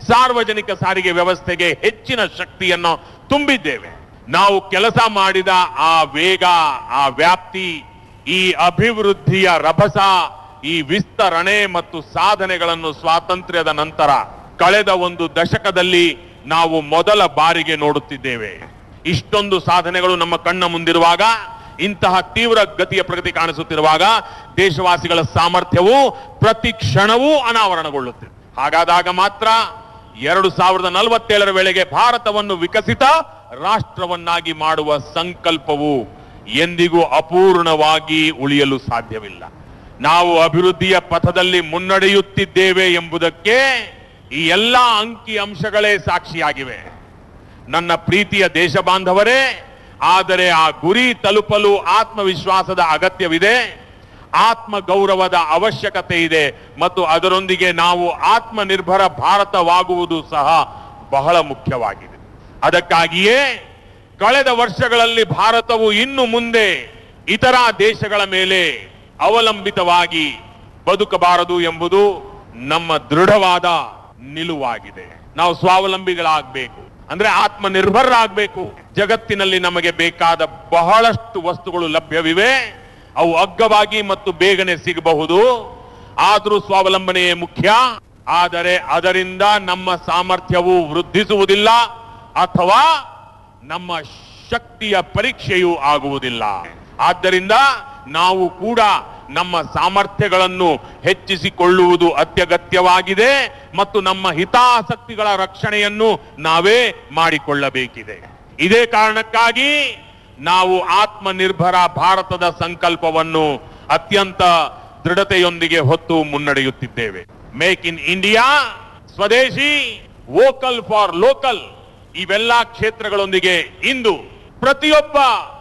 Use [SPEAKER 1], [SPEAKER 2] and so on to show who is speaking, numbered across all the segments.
[SPEAKER 1] ಸಾರ್ವಜನಿಕ ಸಾರಿಗೆ ವ್ಯವಸ್ಥೆಗೆ ಹೆಚ್ಚಿನ ಶಕ್ತಿಯನ್ನು ತುಂಬಿದ್ದೇವೆ ನಾವು ಕೆಲಸ ಮಾಡಿದ ಆ ವೇಗ ಆ ವ್ಯಾಪ್ತಿ ಈ ಅಭಿವೃದ್ಧಿಯ ರಭಸ ಈ ವಿಸ್ತರಣೆ ಮತ್ತು ಸಾಧನೆಗಳನ್ನು ಸ್ವಾತಂತ್ರ್ಯದ ನಂತರ ಕಳೆದ ಒಂದು ದಶಕದಲ್ಲಿ ನಾವು ಮೊದಲ ಬಾರಿಗೆ ನೋಡುತ್ತಿದ್ದೇವೆ ಇಷ್ಟೊಂದು ಸಾಧನೆಗಳು ನಮ್ಮ ಕಣ್ಣ ಮುಂದಿರುವಾಗ ಇಂತಹ ತೀವ್ರ ಗತಿಯ ಪ್ರಗತಿ ಕಾಣಿಸುತ್ತಿರುವಾಗ ದೇಶವಾಸಿಗಳ ಸಾಮರ್ಥ್ಯವು ಪ್ರತಿ ಕ್ಷಣವೂ ಅನಾವರಣಗೊಳ್ಳುತ್ತಿದೆ ಹಾಗಾದಾಗ ಮಾತ್ರ ಎರಡು ಸಾವಿರದ ನಲವತ್ತೇಳರ ವೇಳೆಗೆ ಭಾರತವನ್ನು ವಿಕಸಿತ ರಾಷ್ಟ್ರವನ್ನಾಗಿ ಮಾಡುವ ಸಂಕಲ್ಪವು ಎಂದಿಗೂ ಅಪೂರ್ಣವಾಗಿ ಉಳಿಯಲು ಸಾಧ್ಯವಿಲ್ಲ ನಾವು ಅಭಿವೃದ್ಧಿಯ ಪಥದಲ್ಲಿ ಮುನ್ನಡೆಯುತ್ತಿದ್ದೇವೆ ಎಂಬುದಕ್ಕೆ ಈ ಎಲ್ಲ ಅಂಕಿ ಅಂಶಗಳೇ ಸಾಕ್ಷಿಯಾಗಿವೆ ನನ್ನ ಪ್ರೀತಿಯ ದೇಶ ಬಾಂಧವರೇ ಆದರೆ ಆ ಗುರಿ ತಲುಪಲು ಆತ್ಮವಿಶ್ವಾಸದ ಅಗತ್ಯವಿದೆ ಆತ್ಮ ಗೌರವದ ಅವಶ್ಯಕತೆ ಇದೆ ಮತ್ತು ಅದರೊಂದಿಗೆ ನಾವು ಆತ್ಮನಿರ್ಭರ ಭಾರತವಾಗುವುದು ಸಹ ಬಹಳ ಮುಖ್ಯವಾಗಿದೆ ಅದಕ್ಕಾಗಿಯೇ ಕಳೆದ ವರ್ಷಗಳಲ್ಲಿ ಭಾರತವು ಇನ್ನು ಮುಂದೆ ಇತರ ದೇಶಗಳ ಮೇಲೆ ಅವಲಂಬಿತವಾಗಿ ಬದುಕಬಾರದು ಎಂಬುದು ನಮ್ಮ ದೃಢವಾದ ನಿಲುವಾಗಿದೆ ನಾವು ಸ್ವಾವಲಂಬಿಗಳಾಗಬೇಕು ಅಂದ್ರೆ ಆತ್ಮನಿರ್ಭರರಾಗಬೇಕು ಜಗತ್ತಿನಲ್ಲಿ ನಮಗೆ ಬೇಕಾದ ಬಹಳಷ್ಟು ವಸ್ತುಗಳು ಲಭ್ಯವಿವೆ ಅವು ಅಗ್ಗವಾಗಿ ಮತ್ತು ಬೇಗನೆ ಸಿಗಬಹುದು ಆದರೂ ಸ್ವಾವಲಂಬನೆಯೇ ಮುಖ್ಯ ಆದರೆ ಅದರಿಂದ ನಮ್ಮ ಸಾಮರ್ಥ್ಯವು ವೃದ್ಧಿಸುವುದಿಲ್ಲ ಅಥವಾ ನಮ್ಮ ಶಕ್ತಿಯ ಪರೀಕ್ಷೆಯೂ ಆಗುವುದಿಲ್ಲ ಆದ್ದರಿಂದ ನಾವು ಕೂಡ ನಮ್ಮ ಸಾಮರ್ಥ್ಯಗಳನ್ನು ಹೆಚ್ಚಿಸಿಕೊಳ್ಳುವುದು ಅತ್ಯಗತ್ಯವಾಗಿದೆ ಮತ್ತು ನಮ್ಮ ಹಿತಾಸಕ್ತಿಗಳ ರಕ್ಷಣೆಯನ್ನು ನಾವೇ ಮಾಡಿಕೊಳ್ಳಬೇಕಿದೆ ಇದೇ ಕಾರಣಕ್ಕಾಗಿ ನಾವು ಆತ್ಮನಿರ್ಭರ ಭಾರತದ ಸಂಕಲ್ಪವನ್ನು ಅತ್ಯಂತ ದೃಢತೆಯೊಂದಿಗೆ ಹೊತ್ತು ಮುನ್ನಡೆಯುತ್ತಿದ್ದೇವೆ ಮೇಕ್ ಇನ್ ಇಂಡಿಯಾ ಸ್ವದೇಶಿ ವೋಕಲ್ ಫಾರ್ ಲೋಕಲ್ ಇವೆಲ್ಲ ಕ್ಷೇತ್ರಗಳೊಂದಿಗೆ ಇಂದು ಪ್ರತಿಯೊಬ್ಬ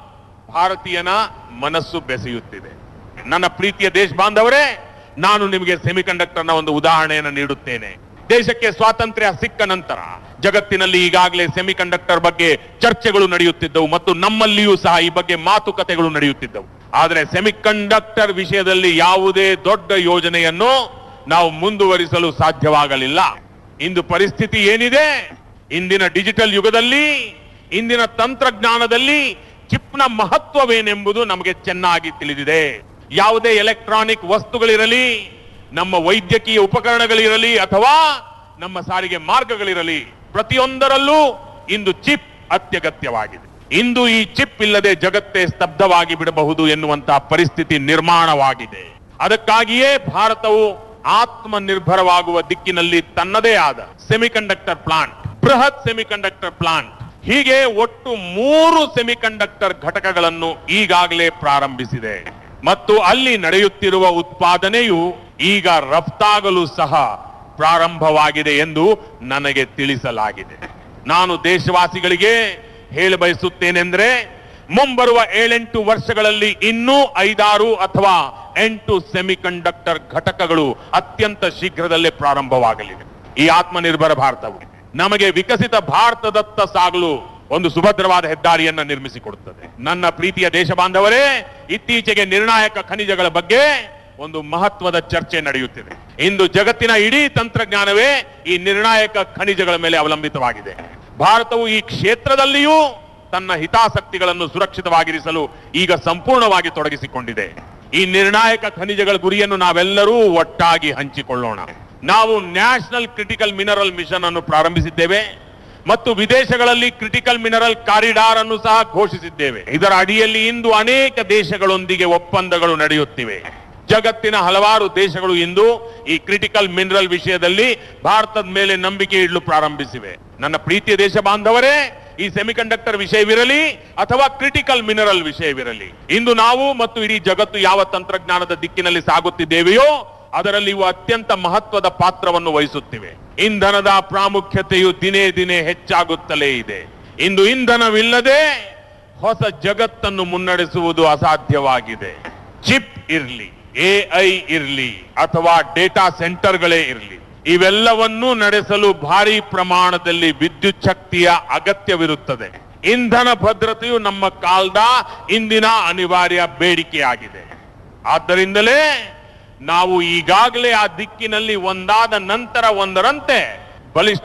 [SPEAKER 1] ಭಾರತೀಯನ ಮನಸ್ಸು ಬೆಸೆಯುತ್ತಿದೆ ನನ್ನ ಪ್ರೀತಿಯ ದೇಶ ಬಾಂಧವರೇ ನಾನು ನಿಮಗೆ ಸೆಮಿಕಂಡಕ್ಟರ್ನ ಒಂದು ಉದಾಹರಣೆಯನ್ನು ನೀಡುತ್ತೇನೆ ದೇಶಕ್ಕೆ ಸ್ವಾತಂತ್ರ್ಯ ಸಿಕ್ಕ ನಂತರ ಜಗತ್ತಿನಲ್ಲಿ ಈಗಾಗಲೇ ಸೆಮಿಕಂಡಕ್ಟರ್ ಬಗ್ಗೆ ಚರ್ಚೆಗಳು ನಡೆಯುತ್ತಿದ್ದವು ಮತ್ತು ನಮ್ಮಲ್ಲಿಯೂ ಸಹ ಈ ಬಗ್ಗೆ ಮಾತುಕತೆಗಳು ನಡೆಯುತ್ತಿದ್ದವು ಆದರೆ ಸೆಮಿಕಂಡಕ್ಟರ್ ವಿಷಯದಲ್ಲಿ ಯಾವುದೇ ದೊಡ್ಡ ಯೋಜನೆಯನ್ನು ನಾವು ಮುಂದುವರಿಸಲು ಸಾಧ್ಯವಾಗಲಿಲ್ಲ ಇಂದು ಪರಿಸ್ಥಿತಿ ಏನಿದೆ ಇಂದಿನ ಡಿಜಿಟಲ್ ಯುಗದಲ್ಲಿ ಇಂದಿನ ತಂತ್ರಜ್ಞಾನದಲ್ಲಿ ಚಿಪ್ನ ಮಹತ್ವವೇನೆಂಬುದು ನಮಗೆ ಚೆನ್ನಾಗಿ ತಿಳಿದಿದೆ ಯಾವುದೇ ಎಲೆಕ್ಟ್ರಾನಿಕ್ ವಸ್ತುಗಳಿರಲಿ ನಮ್ಮ ವೈದ್ಯಕೀಯ ಉಪಕರಣಗಳಿರಲಿ ಅಥವಾ ನಮ್ಮ ಸಾರಿಗೆ ಮಾರ್ಗಗಳಿರಲಿ ಪ್ರತಿಯೊಂದರಲ್ಲೂ ಇಂದು ಚಿಪ್ ಅತ್ಯಗತ್ಯವಾಗಿದೆ ಇಂದು ಈ ಚಿಪ್ ಇಲ್ಲದೆ ಜಗತ್ತೇ ಸ್ತಬ್ಧವಾಗಿ ಬಿಡಬಹುದು ಎನ್ನುವಂತಹ ಪರಿಸ್ಥಿತಿ ನಿರ್ಮಾಣವಾಗಿದೆ ಅದಕ್ಕಾಗಿಯೇ ಭಾರತವು ಆತ್ಮನಿರ್ಭರವಾಗುವ ದಿಕ್ಕಿನಲ್ಲಿ ತನ್ನದೇ ಆದ ಸೆಮಿಕಂಡಕ್ಟರ್ ಪ್ಲಾಂಟ್ ಬೃಹತ್ ಸೆಮಿಕಂಡಕ್ಟರ್ ಪ್ಲಾಂಟ್ ಹೀಗೆ ಒಟ್ಟು ಮೂರು ಸೆಮಿಕಂಡಕ್ಟರ್ ಘಟಕಗಳನ್ನು ಈಗಾಗಲೇ ಪ್ರಾರಂಭಿಸಿದೆ ಮತ್ತು ಅಲ್ಲಿ ನಡೆಯುತ್ತಿರುವ ಉತ್ಪಾದನೆಯು ಈಗ ರಫ್ತಾಗಲು ಸಹ ಪ್ರಾರಂಭವಾಗಿದೆ ಎಂದು ನನಗೆ ತಿಳಿಸಲಾಗಿದೆ ನಾನು ದೇಶವಾಸಿಗಳಿಗೆ ಹೇಳ ಬಯಸುತ್ತೇನೆಂದ್ರೆ ಮುಂಬರುವ ಏಳೆಂಟು ವರ್ಷಗಳಲ್ಲಿ ಇನ್ನೂ ಐದಾರು ಅಥವಾ ಎಂಟು ಸೆಮಿಕಂಡಕ್ಟರ್ ಘಟಕಗಳು ಅತ್ಯಂತ ಶೀಘ್ರದಲ್ಲೇ ಪ್ರಾರಂಭವಾಗಲಿವೆ ಈ ಆತ್ಮನಿರ್ಭರ ಭಾರತವು ನಮಗೆ ವಿಕಸಿತ ಭಾರತದತ್ತ ಸಾಗಲು ಒಂದು ಸುಭದ್ರವಾದ ಹೆದ್ದಾರಿಯನ್ನ ನಿರ್ಮಿಸಿಕೊಡುತ್ತದೆ ನನ್ನ ಪ್ರೀತಿಯ ದೇಶ ಬಾಂಧವರೇ ಇತ್ತೀಚೆಗೆ ನಿರ್ಣಾಯಕ ಖನಿಜಗಳ ಬಗ್ಗೆ ಒಂದು ಮಹತ್ವದ ಚರ್ಚೆ ನಡೆಯುತ್ತಿದೆ ಇಂದು ಜಗತ್ತಿನ ಇಡೀ ತಂತ್ರಜ್ಞಾನವೇ ಈ ನಿರ್ಣಾಯಕ ಖನಿಜಗಳ ಮೇಲೆ ಅವಲಂಬಿತವಾಗಿದೆ ಭಾರತವು ಈ ಕ್ಷೇತ್ರದಲ್ಲಿಯೂ ತನ್ನ ಹಿತಾಸಕ್ತಿಗಳನ್ನು ಸುರಕ್ಷಿತವಾಗಿರಿಸಲು ಈಗ ಸಂಪೂರ್ಣವಾಗಿ ತೊಡಗಿಸಿಕೊಂಡಿದೆ ಈ ನಿರ್ಣಾಯಕ ಖನಿಜಗಳ ಗುರಿಯನ್ನು ನಾವೆಲ್ಲರೂ ಒಟ್ಟಾಗಿ ಹಂಚಿಕೊಳ್ಳೋಣ ನಾವು ನ್ಯಾಷನಲ್ ಕ್ರಿಟಿಕಲ್ ಮಿನರಲ್ ಮಿಷನ್ ಅನ್ನು ಪ್ರಾರಂಭಿಸಿದ್ದೇವೆ ಮತ್ತು ವಿದೇಶಗಳಲ್ಲಿ ಕ್ರಿಟಿಕಲ್ ಮಿನರಲ್ ಕಾರಿಡಾರ್ ಅನ್ನು ಸಹ ಘೋಷಿಸಿದ್ದೇವೆ ಇದರ ಅಡಿಯಲ್ಲಿ ಇಂದು ಅನೇಕ ದೇಶಗಳೊಂದಿಗೆ ಒಪ್ಪಂದಗಳು ನಡೆಯುತ್ತಿವೆ ಜಗತ್ತಿನ ಹಲವಾರು ದೇಶಗಳು ಇಂದು ಈ ಕ್ರಿಟಿಕಲ್ ಮಿನರಲ್ ವಿಷಯದಲ್ಲಿ ಭಾರತದ ಮೇಲೆ ನಂಬಿಕೆ ಇಡಲು ಪ್ರಾರಂಭಿಸಿವೆ ನನ್ನ ಪ್ರೀತಿಯ ದೇಶ ಬಾಂಧವರೇ ಈ ಸೆಮಿಕಂಡಕ್ಟರ್ ವಿಷಯವಿರಲಿ ಅಥವಾ ಕ್ರಿಟಿಕಲ್ ಮಿನರಲ್ ವಿಷಯವಿರಲಿ ಇಂದು ನಾವು ಮತ್ತು ಇಡೀ ಜಗತ್ತು ಯಾವ ತಂತ್ರಜ್ಞಾನದ ದಿಕ್ಕಿನಲ್ಲಿ ಸಾಗುತ್ತಿದ್ದೇವೆಯೋ ಅದರಲ್ಲಿ ಇವು ಅತ್ಯಂತ ಮಹತ್ವದ ಪಾತ್ರವನ್ನು ವಹಿಸುತ್ತಿವೆ ಇಂಧನದ ಪ್ರಾಮುಖ್ಯತೆಯು ದಿನೇ ದಿನೇ ಹೆಚ್ಚಾಗುತ್ತಲೇ ಇದೆ ಇಂದು ಇಂಧನವಿಲ್ಲದೆ ಹೊಸ ಜಗತ್ತನ್ನು ಮುನ್ನಡೆಸುವುದು ಅಸಾಧ್ಯವಾಗಿದೆ ಚಿಪ್ ಇರಲಿ ಎಐ ಇರಲಿ ಅಥವಾ ಡೇಟಾ ಸೆಂಟರ್ಗಳೇ ಇರಲಿ ಇವೆಲ್ಲವನ್ನೂ ನಡೆಸಲು ಭಾರಿ ಪ್ರಮಾಣದಲ್ಲಿ ವಿದ್ಯುತ್ ಶಕ್ತಿಯ ಅಗತ್ಯವಿರುತ್ತದೆ ಇಂಧನ ಭದ್ರತೆಯು ನಮ್ಮ ಕಾಲದ ಇಂದಿನ ಅನಿವಾರ್ಯ ಬೇಡಿಕೆಯಾಗಿದೆ ಆದ್ದರಿಂದಲೇ ನಾವು ಈಗಾಗಲೇ ಆ ದಿಕ್ಕಿನಲ್ಲಿ ಒಂದಾದ ನಂತರ ಒಂದರಂತೆ ಬಲಿಷ್ಠ